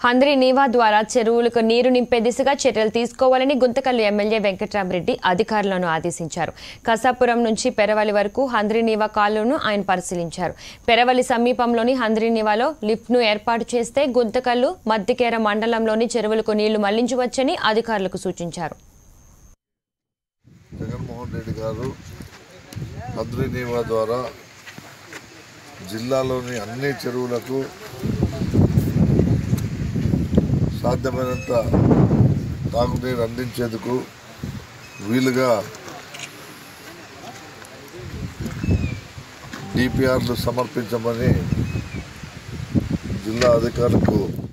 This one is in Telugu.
హంద్రి నీవా ద్వారా చెరువులకు నీరు నింపే దిశగా చర్యలు తీసుకోవాలని గుంతకల్లు ఎమ్మెల్యే వెంకట్రామరెడ్డి అధికారులను ఆదేశించారు కసాపురం నుంచి పెరవలి వరకు హంద్రి నీవా కాలువను ఆయన పరిశీలించారు పెరవలి సమీపంలోని హంద్రి నీవాలో లిఫ్ట్ను ఏర్పాటు చేస్తే గుంతకల్లు మద్దికేర మండలంలోని చెరువులకు నీళ్లు మళ్లించవచ్చని అధికారులకు సూచించారు జగన్మోహన్ రెడ్డి గారు హద్రి నీవా ద్వారా జిల్లాలోని అన్ని చెరువులకు సాధ్యమైనంత తాగునీరు అందించేందుకు వీలుగా డిపిఆర్లు సమర్పించమని జిల్లా అధికారులకు